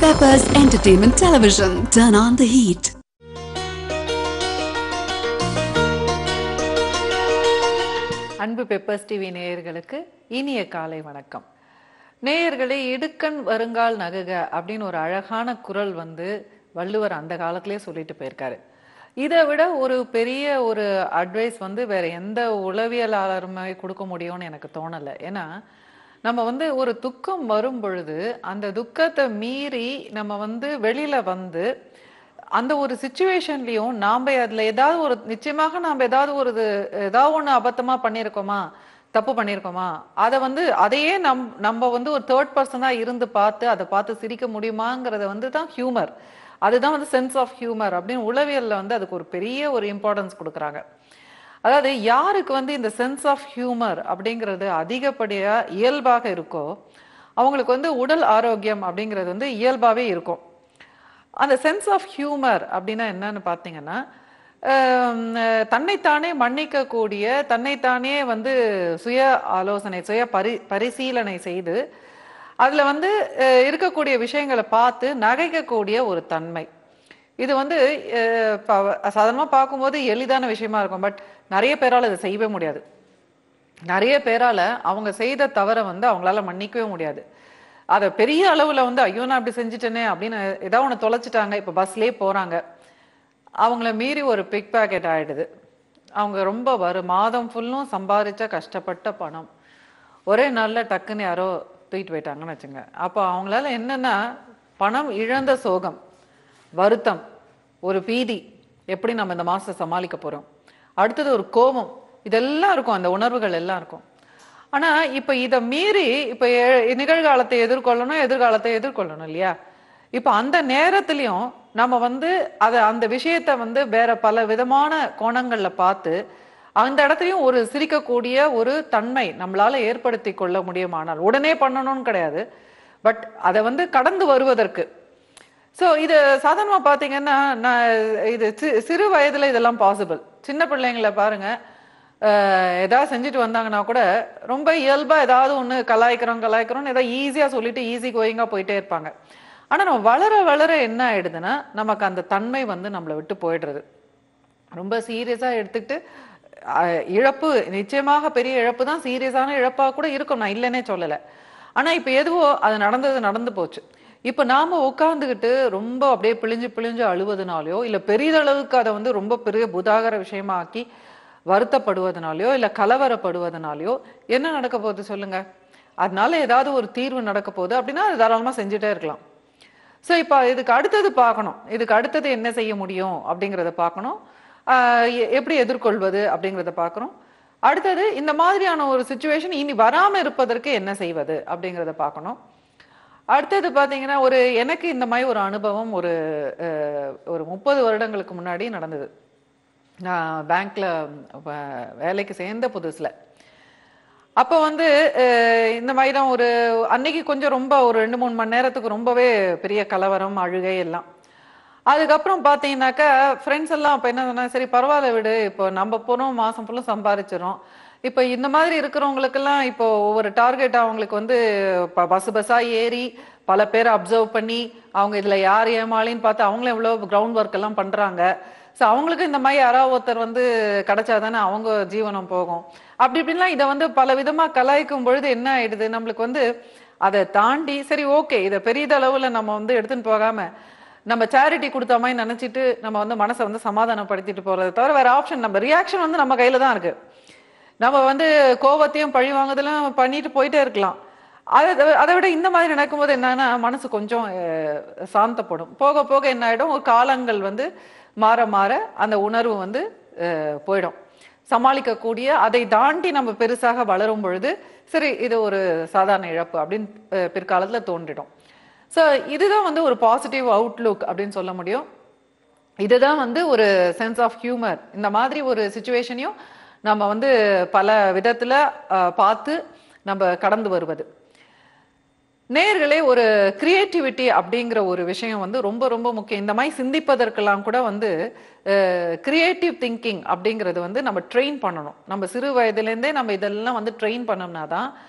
Peppers Entertainment Television. Turn on the heat. அன்பு Peppers TV நேயர்களுக்கு இனிய காலை வணக்கம் நேயர்களே இடுக்கண் வருங்கால் நகுக அப்படின்னு ஒரு அழகான குரல் வந்து வள்ளுவர் அந்த காலத்திலே சொல்லிட்டு போயிருக்காரு இதை விட ஒரு பெரிய ஒரு அட்வைஸ் வந்து வேற எந்த உளவியலாளருமே கொடுக்க முடியும்னு எனக்கு தோணலை ஏன்னா நம்ம வந்து ஒரு துக்கம் வரும் பொழுது அந்த துக்கத்தை மீறி நம்ம வந்து வெளியில வந்து அந்த ஒரு சுச்சுவேஷன்லயும் நாம அதுல ஏதாவது ஒரு நிச்சயமாக நாம ஏதாவது ஒரு இது ஏதாவது ஒண்ணு அபத்தமா பண்ணியிருக்கோமா தப்பு பண்ணியிருக்கோமா அதை வந்து அதையே நம் நம்ம வந்து ஒரு தேர்ட் பர்சனா இருந்து பார்த்து அதை பார்த்து சிரிக்க முடியுமாங்கிறத வந்து தான் ஹியூமர் அதுதான் வந்து சென்ஸ் ஆஃப் ஹியூமர் அப்படின்னு உளவியல்ல வந்து அதுக்கு ஒரு பெரிய ஒரு இம்பார்ட்டன்ஸ் கொடுக்குறாங்க அதாவது யாருக்கு வந்து இந்த சென்ஸ் ஆஃப் ஹியூமர் அப்படிங்கிறது அதிகப்படியா இயல்பாக இருக்கோ அவங்களுக்கு வந்து உடல் ஆரோக்கியம் அப்படிங்கிறது வந்து இயல்பாவே இருக்கும் அந்த சென்ஸ் ஆஃப் ஹியூமர் அப்படின்னா என்னன்னு பார்த்தீங்கன்னா ஆம், அஹ், தன்னைத்தானே மன்னிக்கக்கூடிய தன்னைத்தானே வந்து சுய ஆலோசனை சுய பரி பரிசீலனை செய்து அதில் வந்து அஹ், இருக்கக்கூடிய விஷயங்களை பார்த்து நகைக்கக்கூடிய ஒரு தன்மை இது வந்து சாதாரணமாக பார்க்கும்போது எளிதான விஷயமா இருக்கும் பட் நிறைய பேரால் இதை செய்யவே முடியாது நிறைய பேரால அவங்க செய்த தவறை வந்து அவங்களால மன்னிக்கவே முடியாது அதை பெரிய அளவுல வந்து ஐயோ நான் அப்படி செஞ்சுட்டேனே அப்படின்னு ஏதாவது ஒன்று தொலைச்சிட்டாங்க இப்போ பஸ்லேயே போறாங்க அவங்கள மீறி ஒரு பிக் பேக்கெட் ஆயிடுது அவங்க ரொம்ப வரு மாதம் ஃபுல்லும் சம்பாதிச்ச கஷ்டப்பட்ட பணம் ஒரே நாள்ல டக்குன்னு யாரோ தூக்கிட்டு போயிட்டாங்கன்னு வச்சுங்க அப்போ அவங்களால என்னன்னா பணம் இழந்த சோகம் வருத்தம் ஒரு பீதி எப்படி நம்ம இந்த மாசத்தை சமாளிக்க போறோம் அடுத்தது ஒரு கோபம் இதெல்லாம் இருக்கும் அந்த உணர்வுகள் எல்லாம் இருக்கும் ஆனா இப்ப இத மீறி இப்ப எ- நிகழ்காலத்தை எதிர்கொள்ளணும் எதிர்காலத்தை எதிர்கொள்ளணும் இல்லையா இப்ப அந்த நேரத்திலயும் நம்ம வந்து அத அந்த விஷயத்த வந்து வேற பல விதமான கோணங்கள்ல பார்த்து அந்த இடத்துலயும் ஒரு சிரிக்கக்கூடிய ஒரு தன்மை நம்மளால ஏற்படுத்தி கொள்ள முடியுமானால் உடனே பண்ணணும்னு கிடையாது பட் அதை வந்து கடந்து வருவதற்கு ஸோ இது சாதாரணமாக பார்த்தீங்கன்னா நான் இது சி- சிறு வயதில் இதெல்லாம் பாசிபிள் சின்ன பிள்ளைங்களை பாருங்க அஹ், ஏதாவது செஞ்சுட்டு வந்தாங்கன்னா கூட ரொம்ப இயல்பாக ஏதாவது ஒன்று கலாய்க்கிறோம் கலாய்க்கிறோம்னு ஏதாவது ஈஸியாக சொல்லிட்டு ஈஸி கோயிங்காக போயிட்டே இருப்பாங்க ஆனால் நம்ம வளர வளர என்ன ஆயிடுதுன்னா நமக்கு அந்த தன்மை வந்து நம்மளை விட்டு போயிடுறது ரொம்ப சீரியஸாக எடுத்துக்கிட்டு அஹ், இழப்பு நிச்சயமாக பெரிய இழப்பு தான் சீரியஸான இழப்பாக கூட இருக்கும் நான் இல்லைன்னே சொல்லலை ஆனால் இப்போ எதுவோ அது நடந்தது நடந்து போச்சு இப்போ நாம உட்காந்துக்கிட்டு ரொம்ப அப்படியே பிழிஞ்சு பிழிஞ்சு அழுவதுனாலயோ இல்லை பெரிதளவுக்கு அதை வந்து ரொம்ப பெரிய புதாகர விஷயமா ஆக்கி வருத்தப்படுவதனாலயோ இல்லை கலவரப்படுவதனாலயோ என்ன நடக்க போகுது சொல்லுங்க அதனால ஏதாவது ஒரு தீர்வு நடக்க போகுது அப்படின்னா அது தாராளமாக செஞ்சுட்டே இருக்கலாம் ஸோ இப்போ இதுக்கு அடுத்தது பார்க்கணும் இதுக்கு அடுத்தது என்ன செய்ய முடியும் அப்படிங்கிறத பார்க்கணும் ஆஹ் எ- எப்படி எதிர்கொள்வது அப்படிங்கிறத பார்க்கணும் அடுத்தது இந்த மாதிரியான ஒரு சுச்சுவேஷன் இனி வராம இருப்பதற்கு என்ன செய்வது அப்படிங்கிறத பார்க்கணும் அடுத்தது பார்த்தீங்கன்னா ஒரு எனக்கு இந்த மாதிரி ஒரு அனுபவம் ஒரு அஹ், ஒரு முப்பது வருடங்களுக்கு முன்னாடி நடந்தது நான் பேங்க்ல வ- வேலைக்கு சேர்ந்த புதுசுல அப்போ வந்து அஹ், இந்த மாதிரி தான் ஒரு அன்னைக்கு கொஞ்சம் ரொம்ப ஒரு ரெண்டு மூணு மணி நேரத்துக்கு ரொம்பவே பெரிய கலவரம் அழுகை எல்லாம் அதுக்கப்புறம் பார்த்தீங்கன்னாக்கா ஃப்ரெண்ட்ஸ் எல்லாம் அப்போ என்ன சொன்னா சரி பரவாயில்ல விடு இப்போ நம்ம போனோம் மாதம் ஃபுல்லும் சம்பாரிச்சிடும் இப்போ இந்த மாதிரி இருக்கிறவங்களுக்கெல்லாம் இப்போ ஒவ்வொரு டார்கெட் அவங்களுக்கு வந்து ப பஸ் பஸ்ஸாக ஏறி பல பேரை அப்சர்வ் பண்ணி அவங்க இதில் யார் ஏமாளின்னு பார்த்து அவங்களும் எவ்வளோ கிரவுண்ட் ஒர்க் எல்லாம் பண்ணுறாங்க ஸோ அவங்களுக்கு இந்த மாதிரி யாராவது ஒருத்தர் வந்து கிடைச்சா தானே அவங்க ஜீவனம் போகும் அப்படி இப்படின்லாம் இதை வந்து பல விதமாக கலாய்க்கும் பொழுது என்ன ஆயிடுது நம்மளுக்கு வந்து அதை தாண்டி சரி ஓகே இதை பெரியதளவில் நம்ம வந்து எடுத்துன்னு போகாம நம்ம சேரிட்டி கொடுத்த மாதிரி நினைச்சிட்டு நம்ம வந்து மனசை வந்து சமாதானப்படுத்திட்டு போறதை தவிர வேற ஆப்ஷன் நம்ம ரியாக்ஷன் வந்து நம்ம கையில தான் இருக்கு நம்ம வந்து கோவத்தையும் பழி வாங்குறதெல்லாம் பண்ணிட்டு போயிட்டே இருக்கலாம் அதை தவிர- அதை விட இந்த மாதிரி நடக்கும்போது என்னன்னா மனசு கொஞ்சம் அஹ், சாந்தப்படும் போக போக என்ன ஆயிடும் ஒரு காலங்கள் வந்து மாற மாற அந்த உணர்வு வந்து அஹ், போயிடும் சமாளிக்கக்கூடிய அதை தாண்டி நம்ம பெருசாக வளரும் பொழுது சரி இது ஒரு சாதாரண இழப்பு அப்படின்னு அஹ், பிற்காலத்துல தோன்றிடும் ஸோ இதுதான் வந்து ஒரு பாசிட்டிவ் அவுட்லுக் அப்படின்னு சொல்ல முடியும் இதுதான் வந்து ஒரு சென்ஸ் ஆஃப் ஹியூமர் இந்த மாதிரி ஒரு சுச்சுவேஷனையும் நம்ம வந்து பல விதத்துல அஹ், பார்த்து நம்ம கடந்து வருவது நேயர்களே ஒரு கிரியேட்டிவிட்டி அப்படிங்கிற ஒரு விஷயம் வந்து ரொம்ப ரொம்ப முக்கியம் இந்த மாதிரி சிந்திப்பதற்கெல்லாம் கூட வந்து கிரியேட்டிவ் திங்கிங் அப்படிங்கிறது வந்து நம்ம ட்ரெயின் பண்ணணும் நம்ம சிறு வயதுலேருந்தே நம்ம இதெல்லாம் வந்து ட்ரெயின் பண்ணோம்னா தான்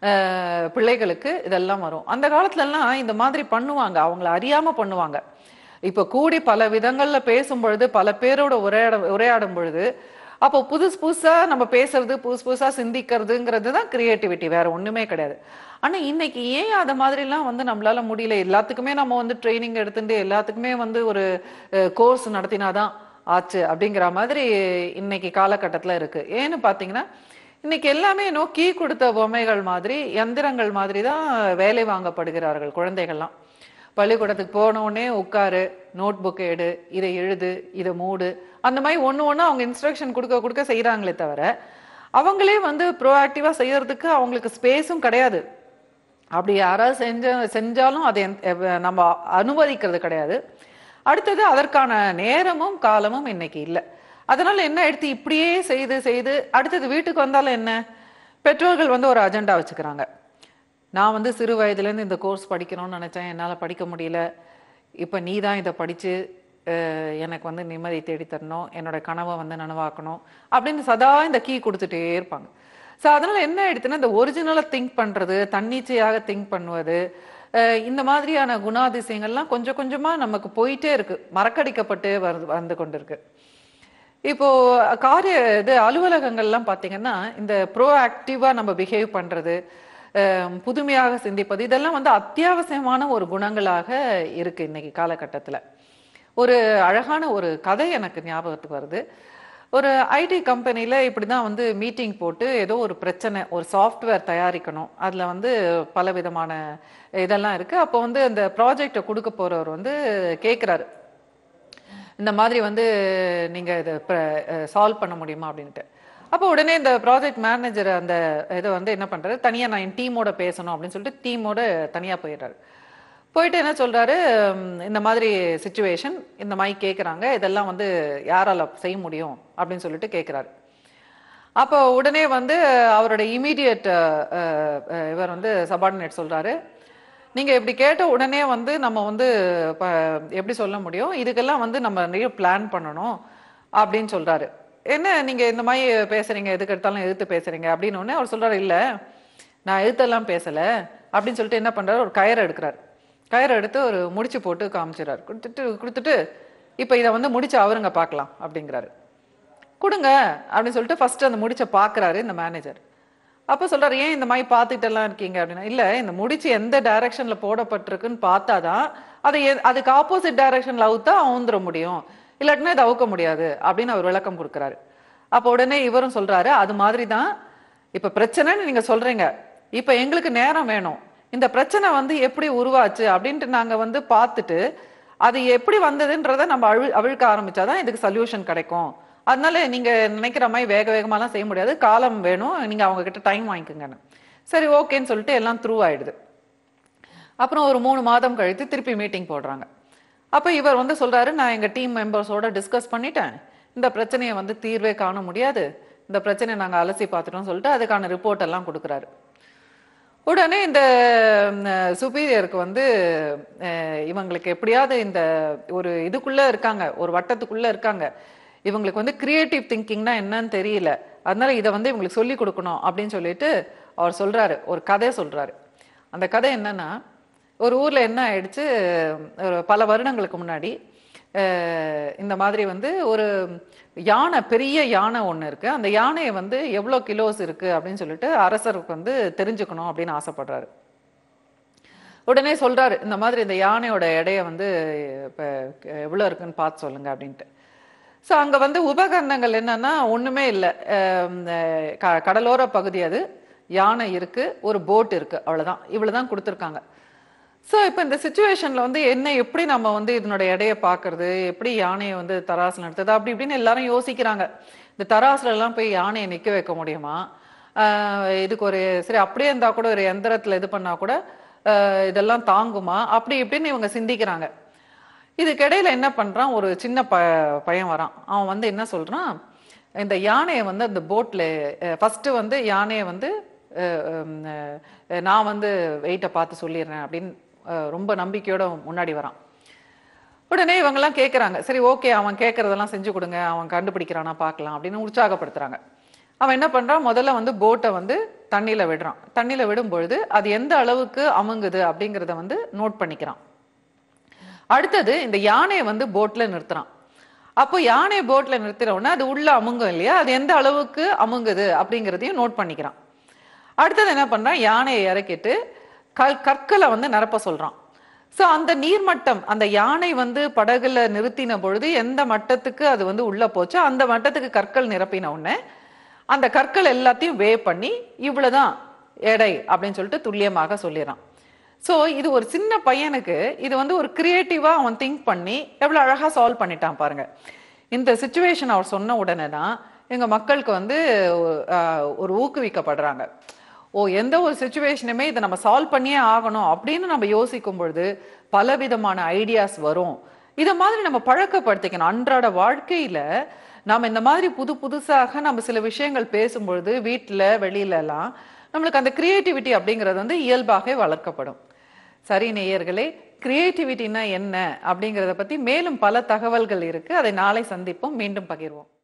அஹ், பிள்ளைகளுக்கு இதெல்லாம் வரும் அந்த காலத்துலலாம் இந்த மாதிரி பண்ணுவாங்க அவங்கள அறியாம பண்ணுவாங்க இப்ப கூடி பல விதங்கள்ல பேசும் பொழுது பல பேரோட உரையாட உரையாடும் பொழுது அப்போ புதுசு புதுசா நம்ம பேசுறது புதுசு புதுசா சிந்திக்கிறதுங்கிறது தான் கிரியேட்டிவிட்டி வேற ஒண்ணுமே கிடையாது ஆனா இன்னைக்கு ஏன் அத மாதிரிலாம் வந்து நம்மளால முடியல எல்லாத்துக்குமே நம்ம வந்து ட்ரைனிங் எடுத்துட்டு எல்லாத்துக்குமே வந்து ஒரு கோர்ஸ் நடத்தினாதான் ஆச்சு அப்படிங்கிற மாதிரி இன்னைக்கு காலகட்டத்துல இருக்கு ஏன்னு பாத்தீங்கன்னா இன்னைக்கு எல்லாமே இன்னும் கீ கொடுத்த பொம்மைகள் மாதிரி எந்திரங்கள் மாதிரி தான் வேலை வாங்கப்படுகிறார்கள் குழந்தைகள்லாம் பள்ளிக்கூடத்துக்கு போன உடனே உட்காரு நோட் புக் எடு இதை எழுது இதை மூடு அந்த மாதிரி ஒன்று ஒன்று அவங்க இன்ஸ்ட்ரக்ஷன் கொடுக்க கொடுக்க செய்கிறாங்களே தவிர அவங்களே வந்து ப்ரோஆக்டிவாக செய்யறதுக்கு அவங்களுக்கு ஸ்பேஸும் கிடையாது அப்படி யாராவது செஞ்ச செஞ்சாலும் அதை எந்த- எவ- நம்ம அனுமதிக்கிறது கிடையாது அடுத்தது அதற்கான நேரமும் காலமும் இன்னைக்கு இல்லை அதனால என்ன எடுத்து இப்படியே செய்து செய்து அடுத்தது வீட்டுக்கு வந்தாலும் என்ன பெற்றோர்கள் வந்து ஒரு அஜெண்டா வச்சுக்கிறாங்க நான் வந்து சிறு வயதுலேருந்து இந்த கோர்ஸ் படிக்கணும்னு நினச்சேன் என்னால் படிக்க முடியல இப்போ நீ தான் இதை படித்து எனக்கு வந்து நிம்மதி தேடி தரணும் என்னோட கனவை வந்து நனவாக்கணும் அப்படின்னு சதா இந்த கீ கொடுத்துட்டே இருப்பாங்க ஸோ அதனால் என்ன ஆயிடுச்சுன்னா இந்த ஒரிஜினலாக திங்க் பண்ணுறது தன்னிச்சையாக திங்க் பண்ணுவது அஹ் இந்த மாதிரியான குணாதிசயங்கள்லாம் கொஞ்சம் கொஞ்சமாக நமக்கு போயிட்டே இருக்கு மறக்கடிக்கப்பட்டு வருது வந்து கொண்டு இருக்கு இப்போ காரிய இது அலுவலகங்கள்லாம் பார்த்தீங்கன்னா இந்த ப்ரோ ஆக்டிவாக நம்ம பிஹேவ் பண்ணுறது புதுமையாக சிந்திப்பது இதெல்லாம் வந்து அத்தியாவசியமான ஒரு குணங்களாக இருக்கு இன்னைக்கு காலகட்டத்தில் ஒரு அழகான ஒரு கதை எனக்கு ஞாபகத்துக்கு வருது ஒரு ஐடி கம்பெனியில் இப்படி தான் வந்து மீட்டிங் போட்டு ஏதோ ஒரு பிரச்சனை ஒரு சாஃப்ட்வேர் தயாரிக்கணும் அதில் வந்து பல விதமான இதெல்லாம் இருக்குது அப்போ வந்து அந்த ப்ராஜெக்டை கொடுக்க போகிறவர் வந்து கேட்குறாரு இந்த மாதிரி வந்து நீங்கள் இதை சால்வ் பண்ண முடியுமா அப்படின்ட்டு அப்போ உடனே இந்த ப்ராஜெக்ட் மேனேஜர் அந்த இதை வந்து என்ன பண்ணுறாரு தனியாக நான் என் டீமோட பேசணும் அப்படின்னு சொல்லிட்டு டீமோட தனியாக போயிடுறாரு போயிட்டு என்ன சொல்றாரு "ம், இந்த மாதிரி சுச்சுவேஷன் இந்த மாதிரி கேட்குறாங்க இதெல்லாம் வந்து யாரால செய்ய முடியும் அப்படின்னு சொல்லிட்டு கேட்குறாரு அப்போ உடனே வந்து அவரோட இமீடியட் இவர் வந்து சபார்டினேட் சொல்றாரு நீங்க இப்படி கேட்ட உடனே வந்து நம்ம வந்து ப- எப்படி சொல்ல முடியும் இதுக்கெல்லாம் வந்து நம்ம நிறைய பிளான் பண்ணணும் அப்படின்னு சொல்றாரு என்ன நீங்க இந்த மாதிரி பேசுறீங்க எதுக்கு எடுத்தாலும் எதிர்த்து பேசுறீங்க அப்படின்னு உடனே அவர் சொல்றாரு இல்ல நான் எதிர்த்தெல்லாம் பேசல அப்படின்னு சொல்லிட்டு என்ன பண்றாரு ஒரு கயிறை எடுக்கிறாரு கயிறை எடுத்து ஒரு முடிச்சு போட்டு காமிச்சிடுறாரு கொடுத்துட்டு கொடுத்துட்டு இப்போ இதை வந்து முடிச்சு அவருங்க பார்க்கலாம் அப்படிங்கிறாரு கொடுங்க அப்படின்னு சொல்லிட்டு ஃபர்ஸ்ட் அந்த முடிச்ச பார்க்கறாரு இந்த மேனேஜர் அப்போ சொல்றாரு ஏன் இந்த மாதிரி பார்த்துட்டு எல்லாம் இருக்கீங்க அப்படின்னா இல்ல இந்த முடிச்சு எந்த டைரக்ஷன்ல போடப்பட்டிருக்குன்னு பார்த்தாதான் அதை எ- அதுக்கு ஆப்போசிட் டைரக்ஷன்ல அவுத்தா அவுந்துட முடியும் இல்லாட்டினா இதை அவுக்க முடியாது அப்படின்னு அவர் விளக்கம் கொடுக்குறாரு அப்போ உடனே இவரும் சொல்றாரு அது மாதிரி தான் இப்ப பிரச்சனைன்னு நீங்க சொல்றீங்க இப்ப எங்களுக்கு நேரம் வேணும் இந்த பிரச்சனை வந்து எப்படி உருவாச்சு அப்படின்ட்டு நாங்க வந்து பார்த்துட்டு அது எப்படி வந்ததுன்றதை நம்ம அழு அவிழ்க்க ஆரம்பிச்சாதான் இதுக்கு சொல்யூஷன் கிடைக்கும் அதனால நீங்க நினைக்கிற மாதிரி வேக வேகமாலாம் செய்ய முடியாது காலம் வேணும் நீங்க அவங்க கிட்ட டைம் வாங்கிக்கோங்கன்னு சரி ஓகேன்னு சொல்லிட்டு எல்லாம் த்ரூ ஆயிடுது அப்புறம் ஒரு மூணு மாதம் கழித்து திருப்பி மீட்டிங் போடுறாங்க அப்போ இவர் வந்து சொல்றாரு நான் எங்க டீம் மெம்பர்ஸோட டிஸ்கஸ் பண்ணிட்டேன் இந்த பிரச்சனையை வந்து தீர்வே காண முடியாது இந்த பிரச்சனையை நாங்க அலசி பார்த்துட்டோம்னு சொல்லிட்டு அதுக்கான ரிப்போர்ட் எல்லாம் கொடுக்குறாரு உடனே இந்த சுப்பீரியருக்கு வந்து அஹ், இவங்களுக்கு எப்படியாவது இந்த ஒரு இதுக்குள்ள இருக்காங்க ஒரு வட்டத்துக்குள்ள இருக்காங்க இவங்களுக்கு வந்து கிரியேட்டிவ் திங்கிங்னா என்னன்னு தெரியல அதனால இதை வந்து இவங்களுக்கு சொல்லி கொடுக்கணும் அப்படின்னு சொல்லிட்டு அவர் சொல்றாரு ஒரு கதை சொல்றாரு அந்த கதை என்னன்னா ஒரு ஊர்ல என்ன ஆயிடுச்சு ஒரு பல வருடங்களுக்கு முன்னாடி அஹ், இந்த மாதிரி வந்து ஒரு யானை பெரிய யானை ஒன்று இருக்கு அந்த யானையை வந்து எவ்வளோ கிலோஸ் இருக்கு அப்படின்னு சொல்லிட்டு அரசருக்கு வந்து தெரிஞ்சுக்கணும் அப்படின்னு ஆசைப்படுறாரு உடனே சொல்றாரு இந்த மாதிரி இந்த யானையோட எடைய வந்து இப்போ எவ்வளோ இருக்குன்னு பார்த்து சொல்லுங்க அப்படின்ட்டு ஸோ அங்கே வந்து உபகரணங்கள் என்னன்னா ஒன்றுமே இல்லை க கடலோர பகுதி அது யானை இருக்கு ஒரு போட் இருக்கு அவ்வளவுதான் இவ்வளவுதான் கொடுத்துருக்காங்க ஸோ இப்போ இந்த சுச்சுவேஷன்ல வந்து என்ன எப்படி நம்ம வந்து இதனோட எடையை பார்க்கறது எப்படி யானையை வந்து தராசுல நடத்துறது அப்படி இப்படின்னு எல்லாரும் யோசிக்கிறாங்க இந்த தராசுல எல்லாம் போய் யானையை நிக்க வைக்க முடியுமா ஆஹ் இதுக்கு ஒரு சரி அப்படியே இருந்தா கூட ஒரு எந்திரத்துல இது பண்ணா கூட ஆஹ் இதெல்லாம் தாங்குமா அப்படி இப்படின்னு இவங்க சிந்திக்கிறாங்க இதுக்கிடையில என்ன பண்றான் ஒரு சின்ன ப பையன் வரான் அவன் வந்து என்ன சொல்றான் இந்த யானையை வந்து அந்த போட்ல ஃபர்ஸ்ட் வந்து யானையை வந்து அஹ், உம், அஹ், நான் வந்து வெயிட்டை பார்த்து சொல்லிடுறேன் அப்படின்னு அஹ், ரொம்ப நம்பிக்கையோட முன்னாடி வரான் உடனே இவங்கெல்லாம் கேட்குறாங்க சரி ஓகே அவன் கேட்கறதெல்லாம் செஞ்சு கொடுங்க அவன் கண்டுபிடிக்கிறானா பார்க்கலாம் அப்படின்னு உற்சாகப்படுத்துறாங்க அவன் என்ன பண்றான் முதல்ல வந்து போட்டை வந்து தண்ணியில விடுறான் தண்ணியில விடும் பொழுது அது எந்த அளவுக்கு அமுங்குது அப்படிங்கிறத வந்து நோட் பண்ணிக்கிறான் அடுத்தது இந்த யானையை வந்து போட்ல நிறுத்துறான் அப்போ யானை போட்ல நிறுத்தின உடனே அது உள்ள அமுங்கும் இல்லையா அது எந்த அளவுக்கு அமுங்குது அப்படிங்கிறதையும் நோட் பண்ணிக்கிறான் அடுத்தது என்ன பண்றான் யானையை இறக்கிட்டு கல் கற்களை வந்து நிரப்ப சொல்றான் ஸோ அந்த நீர்மட்டம் அந்த யானை வந்து படகுல நிறுத்தின பொழுது எந்த மட்டத்துக்கு அது வந்து உள்ள போச்சோ அந்த மட்டத்துக்கு கற்கள் நிரப்பின உடனே அந்த கற்கள் எல்லாத்தையும் வே பண்ணி இவ்வளவுதான் எடை அப்படின்னு சொல்லிட்டு துல்லியமாக சொல்லிடுறான் ஸோ இது ஒரு சின்ன பையனுக்கு இது வந்து ஒரு கிரியேட்டிவா அவன் திங்க் பண்ணி எவ்வளவு அழகா சால்வ் பண்ணிட்டான் பாருங்க இந்த சுச்சுவேஷன் அவர் சொன்ன உடனே தான் எங்க மக்களுக்கு வந்து ஆஹ், ஒரு ஊக்குவிக்கப்படுறாங்க ஓ எந்த ஒரு சுச்சுவேஷனுமே இதை நம்ம சால்வ் பண்ணியே ஆகணும் அப்படின்னு நம்ம யோசிக்கும் பொழுது பலவிதமான ஐடியாஸ் வரும் இதை மாதிரி நம்ம பழக்கப்படுத்திக்கணும் அன்றாட வாழ்க்கையில நாம இந்த மாதிரி புது புதுசாக நம்ம சில விஷயங்கள் பேசும்பொழுது வீட்டில் வெளியில எல்லாம் நம்மளுக்கு அந்த கிரியேட்டிவிட்டி அப்படிங்கிறது வந்து இயல்பாக வளர்க்கப்படும் சரி நேயர்களே கிரியேட்டிவிட்டினா என்ன அப்படிங்கிறத பத்தி மேலும் பல தகவல்கள் இருக்கு அதை நாளை சந்திப்போம் மீண்டும் பகிர்வோம்